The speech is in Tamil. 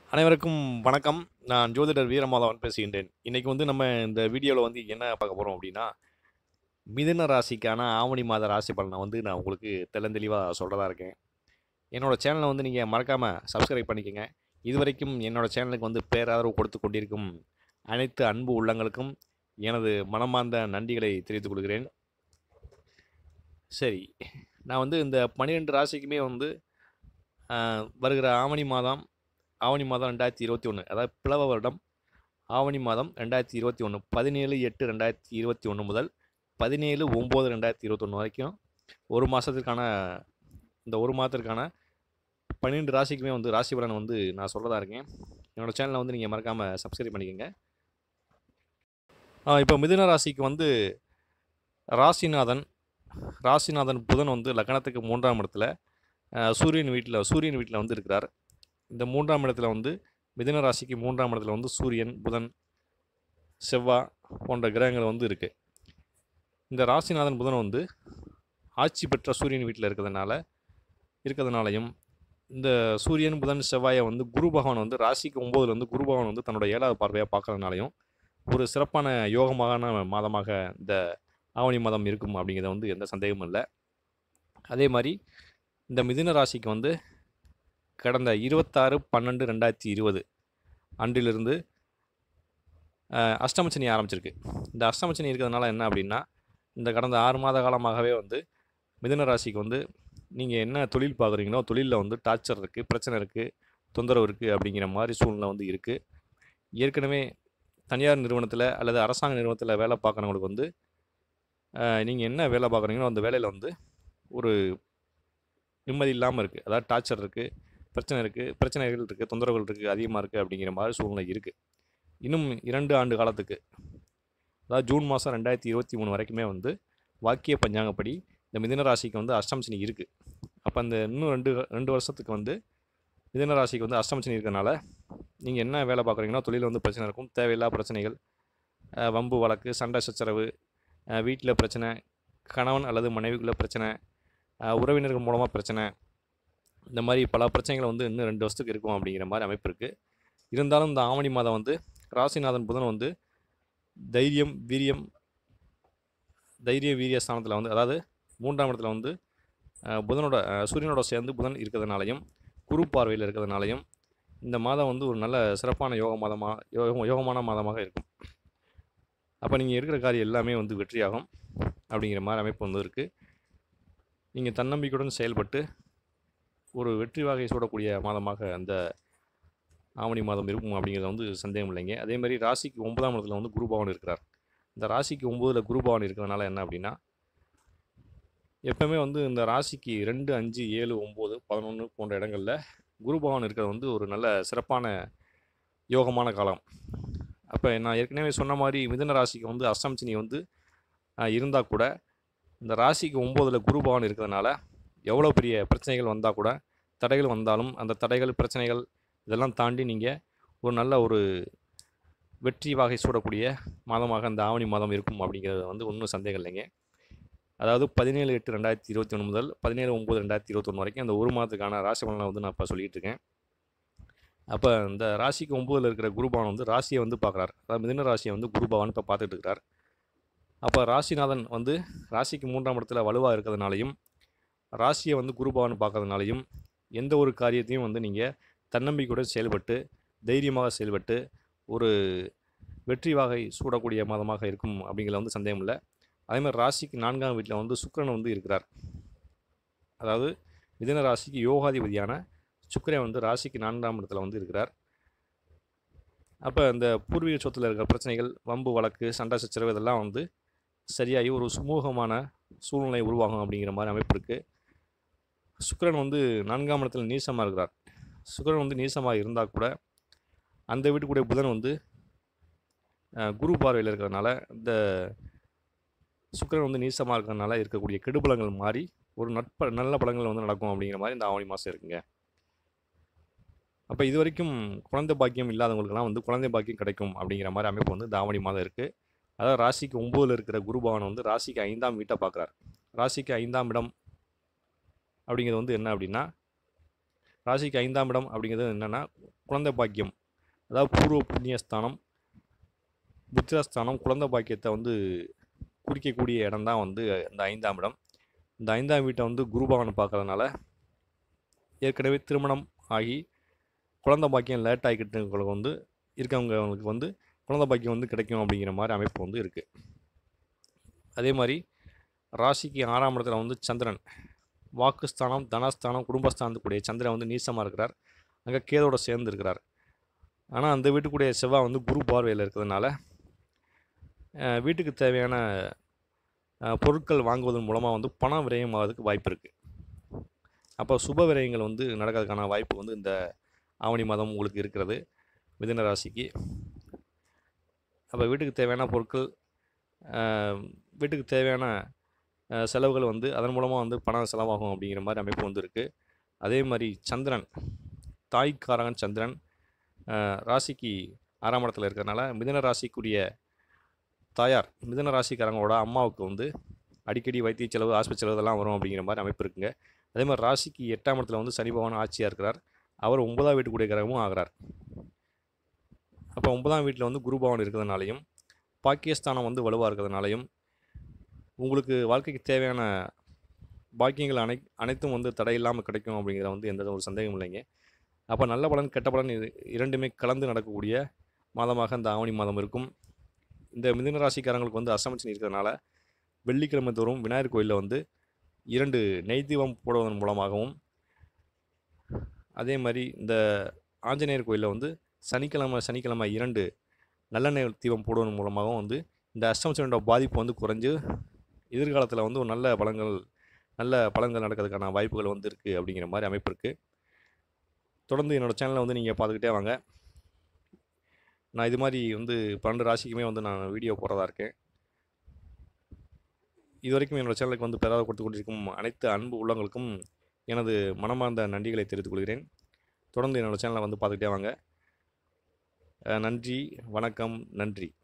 அனைவருக்கும் வணக்கம் நான் ஜோதிடர் வீரமாதவன் பேசுகின்றேன் இன்றைக்கி வந்து நம்ம இந்த வீடியோவில் வந்து என்ன பார்க்க போகிறோம் அப்படின்னா மிதுன ராசிக்கான ஆவணி மாத ராசி பலனை வந்து நான் உங்களுக்கு தெளிவாக சொல்கிறதா இருக்கேன் என்னோடய சேனலை வந்து நீங்கள் மறக்காமல் சப்ஸ்கிரைப் பண்ணிக்கோங்க இதுவரைக்கும் என்னோடய சேனலுக்கு வந்து பேராதரவு கொடுத்து கொண்டிருக்கும் அனைத்து அன்பு உள்ளங்களுக்கும் எனது மனமார்ந்த நன்றிகளை தெரிவித்துக் கொள்கிறேன் சரி நான் வந்து இந்த பன்னிரெண்டு ராசிக்குமே வந்து ஆஹ், வருகிற ஆவணி மாதம் ஆவணி மாதம் ரெண்டாயிரத்தி இருபத்தி ஒன்று அதாவது பிளவ வருடம் ஆவணி மாதம் ரெண்டாயிரத்தி இருபத்தி ஒன்று பதினேழு எட்டு ரெண்டாயிரத்தி இருபத்தி ஒன்று முதல் பதினேழு ஒம்பது ரெண்டாயிரத்தி இருபத்தொன்று வரைக்கும் ஒரு மாதத்திற்கான இந்த ஒரு மாதத்திற்கான பன்னிரெண்டு ராசிக்குமே வந்து ராசி பலன் வந்து நான் சொல்கிறதா இருக்கேன் என்னோடய சேனலை வந்து நீங்கள் மறக்காமல் சப்ஸ்கிரைப் பண்ணிக்கோங்க இப்போ மிதுன ராசிக்கு வந்து ராசிநாதன் ராசிநாதன் புதன் வந்து லக்னத்துக்கு மூன்றாம் இடத்துல அஹ், சூரியன் வீட்டில் சூரியன் வீட்டில் வந்து இருக்கிறார் இந்த மூன்றாம் இடத்துல வந்து மிதுன ராசிக்கு மூன்றாம் இடத்துல வந்து சூரியன் புதன் செவ்வாய் போன்ற கிரகங்கள் வந்து இருக்குது இந்த ராசிநாதன் புதன் வந்து ஆட்சி பெற்ற சூரியன் வீட்டில் இருக்கிறதுனால இருக்கிறதுனாலையும் இந்த சூரியன் புதன் செவ்வாயை வந்து குரு பகவான் வந்து ராசிக்கு ஒம்போதுல வந்து குரு பகவான் வந்து தன்னோட ஏழாவது பார்வையாக பார்க்கறதுனாலையும் ஒரு சிறப்பான யோகமான மாதமாக இந்த ஆவணி மாதம் இருக்கும் அப்படிங்கிறத வந்து எந்த சந்தேகமும் இல்லை அதே மாதிரி இந்த மிதுன ராசிக்கு வந்து கடந்த இருபத்தாறு பன்னெண்டு ரெண்டாயிரத்தி இருபது அன்றிலிருந்து அஹ், அஷ்டமச்சனி ஆரம்பிச்சிருக்கு இந்த அஷ்டமச்சனி இருக்கிறதுனால என்ன அப்படின்னா இந்த கடந்த ஆறு மாத காலமாகவே வந்து மிதுன ராசிக்கு வந்து நீங்கள் என்ன தொழில் பார்க்குறீங்களோ தொழிலில் வந்து டார்ச்சர் இருக்குது பிரச்சனை இருக்குது தொந்தரவு இருக்குது அப்படிங்கிற மாதிரி சூழ்நிலை வந்து இருக்குது ஏற்கனவே தனியார் நிறுவனத்தில் அல்லது அரசாங்க நிறுவனத்தில் வேலை பார்க்குறவங்களுக்கு வந்து நீங்கள் என்ன வேலை பார்க்குறீங்களோ அந்த வேலையில் வந்து ஒரு நிம்மதி இல்லாமல் இருக்குது அதாவது டார்ச்சர் இருக்குது பிரச்சனை இருக்குது பிரச்சனைகள் இருக்குது தொந்தரவுகள் இருக்குது அதிகமாக இருக்குது அப்படிங்கிற மாதிரி சூழ்நிலை இருக்குது இன்னும் இரண்டு ஆண்டு காலத்துக்கு அதாவது ஜூன் மாதம் ரெண்டாயிரத்தி இருபத்தி மூணு வரைக்குமே வந்து வாக்கிய பஞ்சாங்கப்படி இந்த மிதுன ராசிக்கு வந்து அஷ்டமசனி இருக்குது அப்போ அந்த இன்னும் ரெண்டு ரெண்டு வருஷத்துக்கு வந்து மிதுன ராசிக்கு வந்து அஷ்டமசனி இருக்கிறனால நீங்கள் என்ன வேலை பார்க்குறீங்களோ தொழில் வந்து பிரச்சனை இருக்கும் தேவையில்லா பிரச்சனைகள் அஹ், வம்பு வழக்கு சண்டை சச்சரவு வீட்டில் பிரச்சனை கணவன் அல்லது மனைவிக்குள்ள பிரச்சனை அஹ், உறவினர்கள் மூலமாக பிரச்சனை இந்த மாதிரி பல பிரச்சனைகள் வந்து இன்னும் ரெண்டு வருஷத்துக்கு இருக்கும் அப்படிங்கிற மாதிரி அமைப்பு இருக்குது இருந்தாலும் இந்த ஆவணி மாதம் வந்து ராசிநாதன் புதன் வந்து தைரியம் வீரியம் தைரிய வீரிய ஸ்தானத்தில் வந்து அதாவது மூன்றாம் இடத்துல வந்து அஹ், புதனோட அஹ், சூரியனோட சேர்ந்து புதன் இருக்கிறதுனாலையும் குரு பார்வையில் இருக்கிறதுனாலையும் இந்த மாதம் வந்து ஒரு நல்ல சிறப்பான யோக மாதமாக யோக யோகமான மாதமாக இருக்கும் அப்போ நீங்கள் இருக்கிற காரியம் எல்லாமே வந்து வெற்றியாகும் அப்படிங்கிற மாதிரி அமைப்பு வந்து இருக்குது நீங்கள் தன்னம்பிக்கையுடன் செயல்பட்டு ஒரு வெற்றி வகை சூடக்கூடிய மாதமாக அந்த ஆவணி மாதம் இருக்கும் அப்படிங்கிறது வந்து சந்தேகம் இல்லைங்க அதே மாதிரி ராசிக்கு ஒன்பதாம் இடத்துல வந்து குரு பகவான் இருக்கிறார் இந்த ராசிக்கு ஒம்போதில் குரு பகவான் இருக்கிறதுனால என்ன அப்படின்னா எப்பவுமே வந்து இந்த ராசிக்கு ரெண்டு அஞ்சு ஏழு ஒம்பது பதினொன்று போன்ற இடங்களில் குரு பகவான் இருக்கிறது வந்து ஒரு நல்ல சிறப்பான யோகமான காலம் அப்போ நான் ஏற்கனவே சொன்ன மாதிரி மிதுன ராசிக்கு வந்து அஷ்டமச்சினி வந்து இருந்தால் கூட இந்த ராசிக்கு ஒம்போதில் குரு பகவான் இருக்கிறதுனால எவ்வளோ பெரிய பிரச்சனைகள் வந்தால் கூட தடைகள் வந்தாலும் அந்த தடைகள் பிரச்சனைகள் இதெல்லாம் தாண்டி நீங்கள் ஒரு நல்ல ஒரு வெற்றி வகை சூடக்கூடிய மாதமாக அந்த ஆவணி மாதம் இருக்கும் அப்படிங்கிறது வந்து ஒன்றும் சந்தேகம் இல்லைங்க அதாவது பதினேழு எட்டு ரெண்டாயிரத்தி இருபத்தி ஒன்று முதல் பதினேழு ஒம்பது ரெண்டாயிரத்தி இருபத்தொன்று வரைக்கும் அந்த ஒரு மாதத்துக்கான ராசி பலனை வந்து நான் இப்போ சொல்லிகிட்டு இருக்கேன் அப்போ இந்த ராசிக்கு ஒம்போதில் இருக்கிற குருபவன் வந்து ராசியை வந்து பார்க்குறாரு அதாவது மிதுன ராசியை வந்து குருபவன் இப்போ பார்த்துட்டு இருக்கிறார் அப்போ ராசிநாதன் வந்து ராசிக்கு மூன்றாம் இடத்துல வலுவாக இருக்கிறதுனாலையும் ராசியை வந்து குருபவன் பார்க்கறதுனாலையும் எந்த ஒரு காரியத்தையும் வந்து நீங்கள் தன்னம்பிக்கையுடன் செயல்பட்டு தைரியமாக செயல்பட்டு ஒரு வெற்றி வகை சூடக்கூடிய மாதமாக இருக்கும் அப்படிங்கிறதுல வந்து சந்தேகம் இல்லை அதே மாதிரி ராசிக்கு நான்காம் வீட்டில் வந்து சுக்கிரன் வந்து இருக்கிறார் அதாவது மிதுன ராசிக்கு யோகாதிபதியான சுக்கிரன் வந்து ராசிக்கு நான்காம் இடத்துல வந்து இருக்கிறார் அப்போ இந்த பூர்வீக சொத்தில் இருக்கிற பிரச்சனைகள் வம்பு வழக்கு சண்டை சச்சரவு இதெல்லாம் வந்து சரியாகி ஒரு சுமூகமான சூழ்நிலை உருவாகும் அப்படிங்கிற மாதிரி அமைப்பு இருக்குது சுக்கிரன் வந்து நான்காம் இடத்துல நீசமாக இருக்கிறார் சுக்கிரன் வந்து நீசமாக இருந்தால் கூட அந்த வீட்டுக்குடைய புதன் வந்து அஹ், குரு பார்வையில் இருக்கிறதுனால இந்த சுக்கிரன் வந்து நீசமாக இருக்கிறதுனால இருக்கக்கூடிய கெடுபலங்கள் மாறி ஒரு நட்ப நல்ல பலங்கள் வந்து நடக்கும் அப்படிங்கிற மாதிரி இந்த ஆவணி மாதம் இருக்குங்க அப்போ இது வரைக்கும் குழந்தை பாக்கியம் இல்லாதவங்களுக்கெல்லாம் வந்து குழந்தை பாக்கியம் கிடைக்கும் அப்படிங்கிற மாதிரி அமைப்பு வந்து இந்த ஆவணி மாதம் இருக்குது அதாவது ராசிக்கு ஒம்போதில் இருக்கிற குரு பகவான் வந்து ராசிக்கு ஐந்தாம் வீட்டை பார்க்குறார் ராசிக்கு ஐந்தாம் இடம் அப்படிங்கிறது வந்து என்ன அப்படின்னா ராசிக்கு ஐந்தாம் இடம் அப்படிங்கிறது என்னென்னா குழந்தை பாக்கியம் அதாவது பூர்வ புண்ணியஸ்தானம் புத்திரஸ்தானம் குழந்தை பாக்கியத்தை வந்து குறிக்கக்கூடிய இடம் தான் வந்து இந்த ஐந்தாம் இடம் இந்த ஐந்தாம் வீட்டை வந்து குருபவன் பார்க்கறதுனால ஏற்கனவே திருமணம் ஆகி குழந்தை பாக்கியம் லேட் ஆகிக்கிட்டவங்களுக்கு வந்து இருக்கவங்களுக்கு வந்து குழந்தை பாக்கியம் வந்து கிடைக்கும் அப்படிங்கிற மாதிரி அமைப்பு வந்து இருக்குது அதே மாதிரி ராசிக்கு ஆறாம் இடத்துல வந்து சந்திரன் வாக்குஸ்தானம் தனஸ்தானம் குடும்பஸ்தானத்துக்குடைய சந்திரன் வந்து நீசமாக இருக்கிறார் அங்கே கேதோட சேர்ந்து இருக்கிறார் ஆனால் அந்த வீட்டுக்குடைய செவ்வாய் வந்து குரு பார்வையில் இருக்கிறதுனால அஹ், வீட்டுக்கு தேவையான அஹ், பொருட்கள் வாங்குவதன் மூலமாக வந்து பணம் விரயம் ஆகிறதுக்கு வாய்ப்பு இருக்குது அப்போ சுப விரயங்கள் வந்து நடக்கிறதுக்கான வாய்ப்பு வந்து இந்த ஆவணி மாதம் உங்களுக்கு இருக்கிறது மிதுன ராசிக்கு அப்போ வீட்டுக்கு தேவையான பொருட்கள் அஹ், வீட்டுக்கு தேவையான அஹ், செலவுகள் வந்து அதன் மூலமாக வந்து பணம் செலவாகும் அப்படிங்கிற மாதிரி அமைப்பு வந்து இருக்குது அதே மாதிரி சந்திரன் தாய்க்காரகன் சந்திரன் அஹ், ராசிக்கு ஆறாம் இடத்துல இருக்கிறதுனால மிதுன ராசிக்குரிய தாயார் மிதுன ராசிக்காரங்களோட அம்மாவுக்கு வந்து அடிக்கடி வைத்திய செலவு ஆஸ்பத்திரி செலவு இதெல்லாம் வரும் அப்படிங்கிற மாதிரி அமைப்பு இருக்குங்க அதே மாதிரி ராசிக்கு எட்டாம் இடத்துல வந்து சனி பகவான் ஆட்சியாக இருக்கிறார் அவர் ஒன்பதாம் வீட்டுக்குடைய கிரகமும் ஆகிறார் அப்போ ஒன்பதாம் வீட்டில் வந்து குரு பகவான் இருக்கிறதுனாலையும் பாக்கியஸ்தானம் வந்து வலுவாக இருக்கிறதுனாலையும் உங்களுக்கு வாழ்க்கைக்கு தேவையான பாக்கியங்கள் அனை அனைத்தும் வந்து தடையில்லாமல் கிடைக்கும் அப்படிங்கிற வந்து எந்த ஒரு சந்தேகமும் இல்லைங்க அப்போ நல்ல பலன் கெட்ட பலன் இது இரண்டுமே கலந்து நடக்கக்கூடிய மாதமாக இந்த ஆவணி மாதம் இருக்கும் இந்த மிதுன ராசிக்காரங்களுக்கு வந்து அஷ்டமச்சனி இருக்கிறதுனால வெள்ளிக்கிழமை தோறும் விநாயகர் கோயிலில் வந்து இரண்டு நெய் தீபம் போடுவதன் மூலமாகவும் அதே மாதிரி இந்த ஆஞ்சநேயர் கோயிலில் வந்து சனிக்கிழமை சனிக்கிழமை இரண்டு நல்லெண்ணெய் தீபம் போடுவதன் மூலமாகவும் வந்து இந்த அஷ்டமச்சனியோட பாதிப்பு வந்து குறைஞ்சு எதிர்காலத்தில் வந்து ஒரு நல்ல பலன்கள் நல்ல பலன்கள் நடக்கிறதுக்கான வாய்ப்புகள் வந்து இருக்குது அப்படிங்கிற மாதிரி அமைப்பு இருக்குது தொடர்ந்து என்னோடய சேனலை வந்து நீங்கள் பார்த்துக்கிட்டே வாங்க நான் இது மாதிரி வந்து பன்னெண்டு ராசிக்குமே வந்து நான் வீடியோ போடுறதா இருக்கேன் இது வரைக்கும் என்னோடய சேனலுக்கு வந்து பெறாத கொடுத்து கொண்டிருக்கும் அனைத்து அன்பு உள்ளங்களுக்கும் எனது மனமார்ந்த நன்றிகளை தெரிவித்துக் கொள்கிறேன் தொடர்ந்து என்னோடய சேனலை வந்து பார்த்துக்கிட்டே வாங்க அஹ் நன்றி வணக்கம் நன்றி